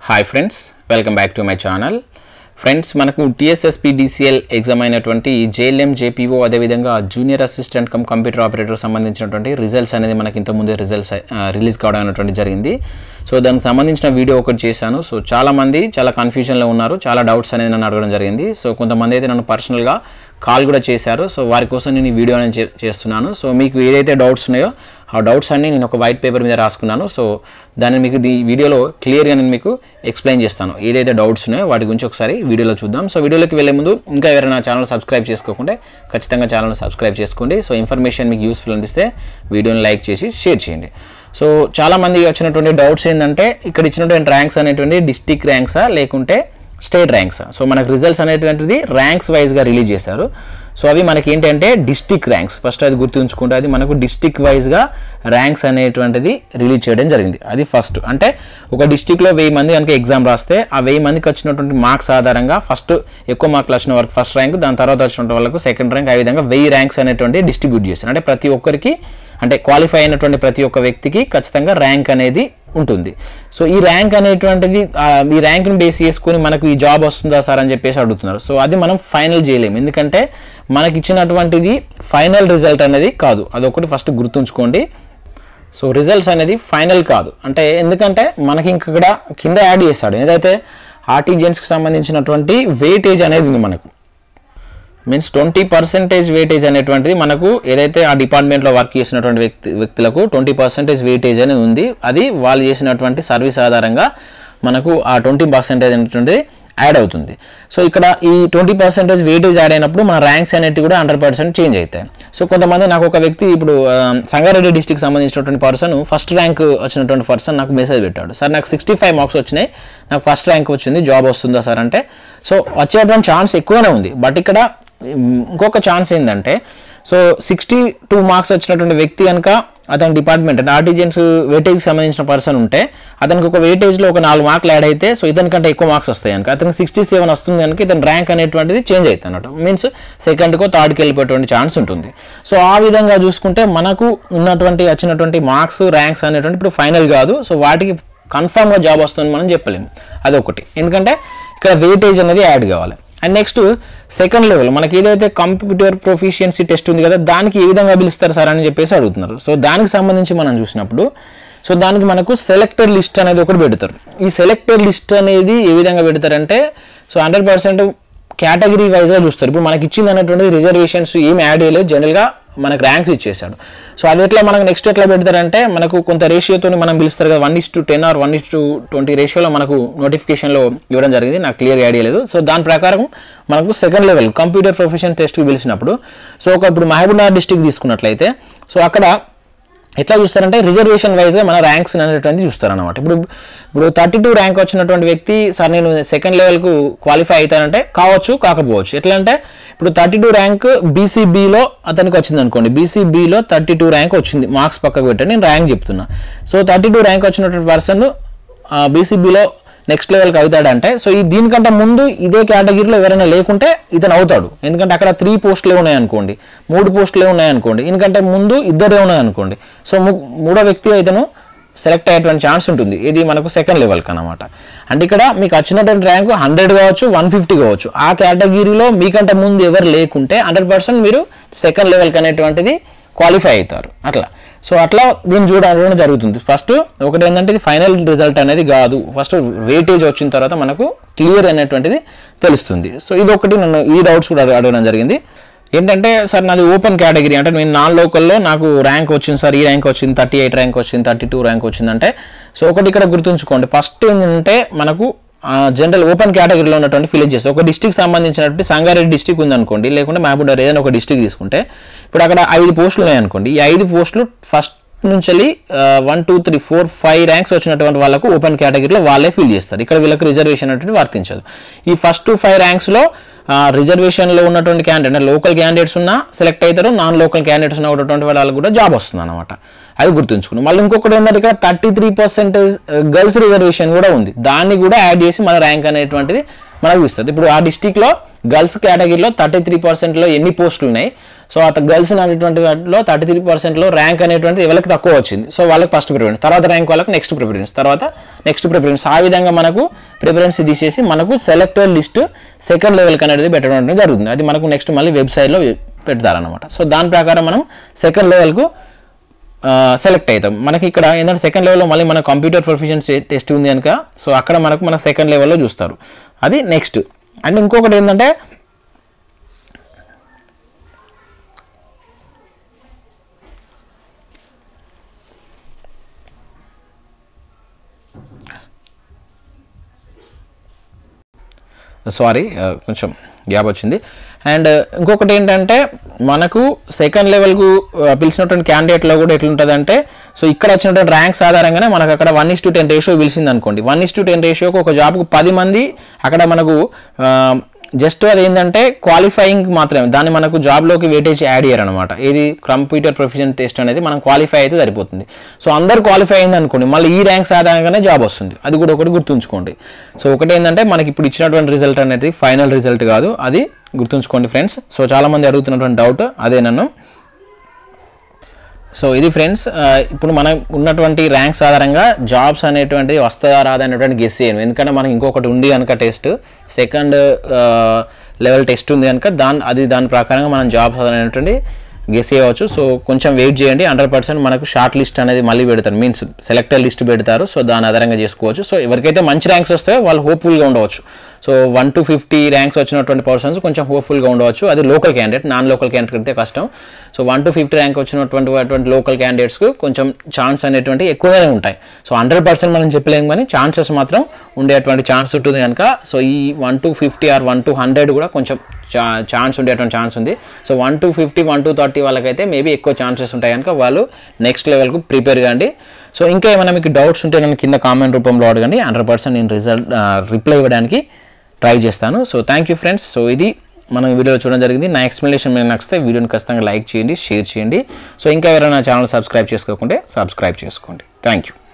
hi friends welcome back to my channel friends మనకు TSSPDCL exam అయినటువంటి JLM JPO అదేవిధంగా junior assistant cum computer operator సంబంధించినటువంటి results అనేది మనకి ఇంతకుముందే రిజల్ట్స్ రిలీజ్ కావడం అనేటువంటి జరిగింది సో దానికి సంబంధించిన వీడియో ఒకటి చేశాను సో చాలామంది చాలా కన్ఫ్యూజన్లో ఉన్నారు చాలా డౌట్స్ అనేది నన్ను అడగడం జరిగింది సో కొంతమంది అయితే నన్ను పర్సనల్గా కాల్ కూడా చేశారు సో వారి కోసం నేను ఈ వీడియో అనేది చే- చేస్తున్నాను సో మీకు ఏదైతే డౌట్స్ ఉన్నాయో ఆ డౌట్స్ అన్ని నేను ఒక వైట్ పేపర్ మీద రాసుకున్నాను సో దాన్ని మీకు ఈ వీడియోలో క్లియర్గా నేను మీకు ఎక్స్ప్లెయిన్ చేస్తాను ఏదైతే డౌట్స్ ఉన్నాయో వాటి గురించి ఒకసారి వీడియోలో చూద్దాం సో వీడియోలోకి వెళ్ళే ముందు ఇంకా ఎవరైనా ఛానల్ సబ్స్క్రైబ్ చేసుకోకుంటే ఖచ్చితంగా ఛానల్ సబ్స్క్రైబ్ చేసుకోండి సో ఇన్ఫర్మేషన్ మీకు యూస్ఫుల్ అనిపిస్తే వీడియోని లైక్ చేసి షేర్ చేయండి సో చాలా మంది వచ్చినటువంటి డౌట్స్ ఏంటంటే ఇక్కడ ఇచ్చినటువంటి ర్యాంక్స్ అనేటువంటి డిస్టిక్ ర్యాంక్సా లేకుంటే స్టేట్ ర్యాంక్స్ సో మనకు రిజల్ట్స్ అనేటువంటిది ర్యాంక్స్ వైజ్గా రిలీజ్ చేశారు సో అవి మనకి ఏంటంటే డిస్టిక్ ర్యాంక్స్ ఫస్ట్ అది గుర్తుంచుకుంటే అది మనకు డిస్టిక్ వైజ్గా ర్యాంక్స్ అనేటువంటిది రిలీజ్ చేయడం జరిగింది అది ఫస్ట్ అంటే ఒక డిస్టిక్లో వెయ్యి మంది కనుక ఎగ్జామ్ రాస్తే ఆ వెయ్యి మందికి వచ్చినటువంటి మార్క్స్ ఆధారంగా ఫస్ట్ ఎక్కువ మార్కులు వచ్చిన వాళ్ళకి ఫస్ట్ ర్యాంక్ దాని తర్వాత వచ్చిన వాళ్ళకు సెకండ్ ర్యాంక్ ఆ విధంగా వెయ్యి ర్యాంక్స్ అనేటువంటి డిస్ట్రిబ్యూట్ చేస్తారు అంటే ప్రతి ఒక్కరికి అంటే క్వాలిఫై అయినటువంటి ప్రతి ఒక్క వ్యక్తికి ఖచ్చితంగా ర్యాంక్ అనేది ఉంటుంది సో ఈ ర్యాంక్ అనేటువంటిది ఆ, ఈ ర్యాంక్ని బేస్ చేసుకొని మనకు ఈ జాబ్ వస్తుందా సార్ అని చెప్పేసి అడుగుతున్నారు సో అది మనం ఫైనల్ చేయలేము ఎందుకంటే మనకి ఇచ్చినటువంటిది ఫైనల్ రిజల్ట్ అనేది కాదు అదొకటి ఫస్ట్ గుర్తుంచుకోండి సో రిజల్ట్స్ అనేది ఫైనల్ కాదు అంటే ఎందుకంటే మనకి ఇంక ఇక్కడ కింద యాడ్ చేస్తాడు ఏదైతే ఆర్టీజెన్స్కి సంబంధించినటువంటి వెయిటేజ్ అనేది ఉంది మనకు మీన్స్ ట్వంటీ పర్సెంటేజ్ వెయిటేజ్ అనేటువంటిది మనకు ఏదైతే ఆ డిపార్ట్మెంట్లో వర్క్ చేసినటువంటి వ్యక్తి వ్యక్తులకు ట్వంటీ పర్సెంటేజ్ వెయిటేజ్ అనేది ఉంది అది వాళ్ళు చేసినటువంటి సర్వీస్ ఆధారంగా మనకు ఆ ట్వంటీ పర్సెంటేజ్ అనేటువంటిది యాడ్ అవుతుంది సో ఇక్కడ ఈ ట్వంటీ పర్సెంటేజ్ వెయిటేజ్ యాడ్ అయినప్పుడు మన ర్యాంక్స్ అనేవి కూడా హండ్రెడ్ పర్సెంట్ చేంజ్ అవుతాయి సో కొంతమంది నాకు ఒక వ్యక్తి ఇప్పుడు ఆ, సంగారెడ్డి డిస్టిక్ సంబంధించినటువంటి పర్సన్ ఫస్ట్ ర్యాంక్ వచ్చినటువంటి పర్సన్ నాకు మెసేజ్ పెట్టాడు సార్ నాకు సిక్స్టీ ఫైవ్ మార్క్స్ వచ్చినాయి నాకు ఫస్ట్ ర్యాంక్ వచ్చింది జాబ్ వస్తుందా సార్ అంటే సో వచ్చేటువంటి ఛాన్స్ ఎక్కువనే ఉంది బట్ ఇక్కడ ఇంకొక ఛాన్స్ ఏంటంటే సో సిక్స్టీ టూ మార్క్స్ వచ్చినటువంటి వ్యక్తి కనుక అతని డిపార్ట్మెంట్ అంటే ఆర్టిజన్స్ వెయిటేజ్కి సంబంధించిన పర్సన్ ఉంటే అతనికి ఒక వెయిటేజ్లో ఒక నాలుగు మార్కులు యాడ్ అయితే సో ఇతనికంటే ఎక్కువ మార్క్స్ వస్తాయి కనుక అతనికి సిక్స్టీ సెవెన్ వస్తుంది కనుక ఇతని ర్యాంక్ అనేటువంటిది చేంజ్ అవుతుంది అన్నట్టు మీన్స్ సెకండ్కో థర్డ్కి వెళ్ళిపోయేటువంటి ఛాన్స్ ఉంటుంది సో ఆ విధంగా చూసుకుంటే మనకు ఉన్నటువంటి వచ్చినటువంటి మార్క్స్ ర్యాంక్స్ అనేటువంటి ఇప్పుడు ఫైనల్ కాదు సో వాటికి కన్ఫామ్గా జాబ్ వస్తుందని మనం చెప్పలేము అదొకటి ఎందుకంటే ఇక్కడ వెయిటేజ్ అనేది యాడ్ కావాలి అండ్ నెక్స్ట్ సెకండ్ లెవెల్ మనకి ఏదైతే కంప్యూటర్ ప్రొఫిషియన్సీ టెస్ట్ ఉంది కదా దానికి ఏ విధంగా పిలుస్తారు సార్ అని చెప్పేసి అడుగుతున్నారు సో దానికి సంబంధించి మనం చూసినప్పుడు సో దానికి మనకు సెలెక్టర్ లిస్ట్ అనేది ఒకటి పెడతారు ఈ సెలెక్టర్ లిస్ట్ అనేది ఏ విధంగా పెడతారంటే సో హండ్రెడ్ పర్సెంట్ కేటగిరీ వైజ్గా చూస్తారు ఇప్పుడు మనకి ఇచ్చింది అనేటువంటిది రిజర్వేషన్స్ ఏం యాడ్ చేయలేదు జనరల్గా మనకు ర్యాంక్స్ ఇచ్చేసాడు సో అది ఎట్లా మనకు నెక్స్ట్ ఎట్లా పెడతారంటే మనకు కొంత రేషియోతో మనం పిలుస్తారు కదా one is to ten or one is to twenty రేషియోలో మనకు నోటిఫికేషన్లో ఇవ్వడం జరిగింది నాకు క్లియర్ ఐడియా లేదు సో దాని ప్రకారం మనకు సెకండ్ లెవెల్ కంప్యూటర్ ప్రొఫెషన్ టెస్ట్కి పిలిచినప్పుడు సో ఒక ఇప్పుడు మహబూబ్నగర్ డిస్టిక్ తీసుకున్నట్లయితే సో అక్కడ ఎట్లా చూస్తారంటే రిజర్వేషన్ వైజ్గా మన ర్యాంక్స్ అనేటువంటిది చూస్తారన్నమాట ఇప్పుడు ఇప్పుడు థర్టీ టూ ర్యాంక్ వచ్చినటువంటి వ్యక్తి సార్ నేను సెకండ్ లెవెల్కు క్వాలిఫై అవుతానంటే కావచ్చు కాకపోవచ్చు ఎట్లా అంటే ఇప్పుడు థర్టీ టూ ర్యాంక్ బీసీబీలో అతనికి వచ్చింది అనుకోండి బీసీబీలో థర్టీ టూ ర్యాంక్ వచ్చింది మార్క్స్ పక్కకు పెట్టండి నేను ర్యాంక్ చెప్తున్నా సో థర్టీ టూ ర్యాంక్ వచ్చినటువంటి పర్సన్ బీసీబీలో నెక్స్ట్ లెవెల్కి అవుతాడంటే సో ఈ దీనికంటే ముందు ఇదే కేటగిరీలో ఎవరైనా లేకుంటే ఇతను అవుతాడు ఎందుకంటే అక్కడ త్రీ పోస్టులే ఉన్నాయనుకోండి మూడు పోస్టులే ఉన్నాయనుకోండి ఎందుకంటే ముందు ఇద్దరే ఉన్నాయనుకోండి సో ము- మూడో వ్యక్తి ఇతను సెలెక్ట్ అయ్యేటువంటి ఛాన్స్ ఉంటుంది ఇది మనకు సెకండ్ లెవెల్కి అనమాట అంటే ఇక్కడ మీకు వచ్చినటువంటి ర్యాంక్ హండ్రెడ్ కావచ్చు వన్ ఫిఫ్టీ కావచ్చు ఆ కేటగిరీలో మీకంటే ముందు ఎవరు లేకుంటే హండ్రెడ్ పర్సెంట్ మీరు సెకండ్ లెవెల్కి అనేటువంటిది క్వాలిఫై అవుతారు అట్లా సో అట్లా దీన్ని చూడడం జరుగుతుంది ఫస్ట్ ఒకటి ఏంటంటే ఇది ఫైనల్ రిజల్ట్ అనేది కాదు ఫస్ట్ వెయిటేజ్ వచ్చిన తర్వాత మనకు క్లియర్ అనేటువంటిది తెలుస్తుంది సో ఇది ఒకటి నన్ను ఈ డౌట్స్ కూడా అడగడం జరిగింది ఏంటంటే సార్ నాది ఓపెన్ కేటగిరీ అంటే నేను నాన్ లోకల్లో నాకు ర్యాంక్ వచ్చింది సార్ ఈ ర్యాంక్ వచ్చింది థర్టీ ఎయిట్ ర్యాంక్ వచ్చింది థర్టీ టూ ర్యాంక్ వచ్చిందంటే సో ఒకటి ఇక్కడ గుర్తుంచుకోండి ఫస్ట్ ఏంటంటే మనకు జనరల్ ఓపెన్ కేటగిరీలో ఉన్నటువంటి ఫిలేజ్ చేస్తే ఒక డిస్టిక్ సంబంధించినటువంటి సంగారెడ్డి డిస్టిక్ ఉందనుకోండి లేకుంటే మహబూబ్నగర్ ఏదైనా ఒక డిస్టిక్ తీసుకుంటే ఇప్పుడు అక్కడ ఐదు పోస్టులు ఉన్నాయనుకోండి ఈ ఐదు పోస్టులు ఫస్ట్ నుంచి one two three four five ranks వచ్చినటువంటి వాళ్ళకు ఓపెన్ కేటగిరీలో వాళ్ళే ఫిల్ చేస్తారు ఇక్కడ వీళ్ళకి రిజర్వేషన్ అనేటువంటి వర్తించదు ఈ ఫస్ట్ ఫైవ్ ర్యాంక్స్లో రిజర్వేషన్లో ఉన్నటువంటి క్యాండిడేట్ అంటే లోకల్ క్యాండిడేట్స్ ఉన్నా సెలెక్ట్ అవుతారు నాన్ లోకల్ క్యాండిడేట్స్ ఉన్నటువంటి వాళ్ళకి కూడా జాబ్ వస్తుంది అనమాట అది గుర్తుంచుకుని మళ్ళీ ఇంకొకటి ఏంటంటే ఇక్కడ thirty three percentage girls reservation కూడా ఉంది దాన్ని కూడా యాడ్ చేసి మన ర్యాంక్ అనేటువంటిది మనకు ఇస్తుంది ఇప్పుడు ఆ డిస్టిక్లో గర్ల్స్ కేటగిరీలో థర్టీ త్రీ పర్సెంట్లో ఎన్ని పోస్టులు ఉన్నాయి సో అత గర్ల్స్ అనేటువంటి వాటిలో థర్టీ త్రీ పర్సెంట్లో ర్యాంక్ అనేటువంటిది ఎవరికి తక్కువ వచ్చింది సో వాళ్ళకి ఫస్ట్ ప్రిఫరెన్స్ తర్వాత ర్యాంక్ వాళ్ళకి నెక్స్ట్ ప్రిఫరెన్స్ తర్వాత నెక్స్ట్ ప్రిఫరెన్స్ ఆ విధంగా మనకు ప్రిఫరెన్స్ తీసేసి మనకు సెలెక్టెడ్ లిస్ట్ సెకండ్ లెవెల్కి అనేది పెట్టడం అనేది జరుగుతుంది అది మనకు నెక్స్ట్ మళ్ళీ వెబ్సైట్లో పెడతారనమాట సో దాని ప్రకారం మనం సెకండ్ లెవెల్కు సెలెక్ట్ అవుతాం మనకి ఇక్కడ ఏంటంటే సెకండ్ లెవెల్లో మళ్ళీ మన కంప్యూటర్ ప్రొఫిషియన్సీ టెస్ట్ ఉంది కనుక సో అక్కడ మనకు మన సెకండ్ లెవెల్లో చూస్తారు అది నెక్స్ట్ అండ్ ఇంకొకటి ఏంటంటే సారీ కొంచెం గ్యాప్ వచ్చింది అండ్ ఇంకొకటి ఏంటంటే మనకు సెకండ్ లెవెల్కు పిలిచినటువంటి క్యాండిడేట్లో కూడా ఎట్లుంటుందంటే సో ఇక్కడ వచ్చినటువంటి ర్యాంక్స్ ఆధారంగానే మనకు అక్కడ one is to ten ratio పిలిచింది అనుకోండి వన్ ఇస్ టు టెన్ రేషియోకి ఒక జాబ్కు పది మంది అక్కడ మనకు జస్ట్ అది ఏంటంటే క్వాలిఫైయింగ్ మాత్రమే దాన్ని మనకు జాబ్లోకి వెయిటేజ్ యాడ్ చేయరనమాట ఇది కంప్యూటర్ ప్రొఫెషన్ టెస్ట్ అనేది మనం క్వాలిఫై అయితే సరిపోతుంది సో అందరు క్వాలిఫై అయింది అనుకోండి మళ్ళీ ఈ ర్యాంక్స్ ఆధారంగానే జాబ్ వస్తుంది అది కూడా ఒకటి గుర్తుంచుకోండి సో ఒకటి ఏంటంటే మనకి ఇప్పుడు ఇచ్చినటువంటి రిజల్ట్ అనేది ఫైనల్ రిజల్ట్ కాదు అది గుర్తుంచుకోండి ఫ్రెండ్స్ సో చాలామంది అడుగుతున్నటువంటి డౌట్ అదే నన్ను సో ఇది ఫ్రెండ్స్ ఇప్పుడు మనం ఉన్నటువంటి ర్యాంక్స్ ఆధారంగా జాబ్స్ అనేటువంటిది వస్తుందా రాదా అనేటువంటి గెస్ చేయను ఎందుకంటే మనకి ఇంకొకటి ఉంది కనుక టెస్ట్ సెకండ్ లెవెల్ టెస్ట్ ఉంది కనుక దాని అది దాని ప్రకారంగా మనం జాబ్స్ అనేటువంటి గెస్ చేయవచ్చు సో కొంచెం వెయిట్ చేయండి హండ్రెడ్ పర్సెంట్ మనకు షార్ట్ లిస్ట్ అనేది మళ్ళీ పెడతారు మీన్స్ సెలెక్టెడ్ లిస్ట్ పెడతారు సో దాని ఆధారంగా చేసుకోవచ్చు సో ఎవరికైతే మంచి ర్యాంక్స్ వస్తాయో వాళ్ళు హోప్ఫుల్గా ఉండవచ్చు so one to fifty ranks వచ్చినటువంటి పర్సన్స్ కొంచెం హోప్ఫుల్గా ఉండవచ్చు అది local candidate non local candidate అయితే కష్టం so one to fifty rank వచ్చినటువంటి అటువంటి లోకల్ క్యాండిడేట్స్కు కొంచెం ఛాన్స్ అనేటువంటి ఎక్కువగానే ఉంటాయి సో హండ్రెడ్ పర్సెంట్ మనం చెప్పలేము కానీ ఛాన్సెస్ మాత్రం ఉండేటువంటి ఛాన్స్ ఉంటుంది కనుక సో ఈ one to fifty or one to hundred కూడా కొంచెం ఛాన్స్ ఉండేటువంటి ఛాన్స్ ఉంది so one to fifty one to thirty వాళ్ళకైతే మేబీ ఎక్కువ ఛాన్సెస్ ఉంటాయి కనుక వాళ్ళు నెక్స్ట్ లెవెల్కు ప్రిపేర్ కాండి సో ఇంకా ఏమైనా మీకు డౌట్స్ ఉంటే నన్ను కింద కామెంట్ రూపంలో అడగండి హండ్రెడ్ పర్సెంట్ నేను రిజల్ట్ రిప్లై ఇవ్వడానికి ట్రై చేస్తాను so thank you friends so ఇది మనం వీడియోలో చూడడం జరిగింది నా ఎక్స్ప్లెనేషన్ మీకు నచ్చితే వీడియోని ఖచ్చితంగా లైక్ చేయండి షేర్ చేయండి సో ఇంకా ఎవరైనా ఛానల్ సబ్స్క్రైబ్ చేసుకోకుంటే సబ్స్క్రైబ్ చేసుకోండి థ్యాంక్ యూ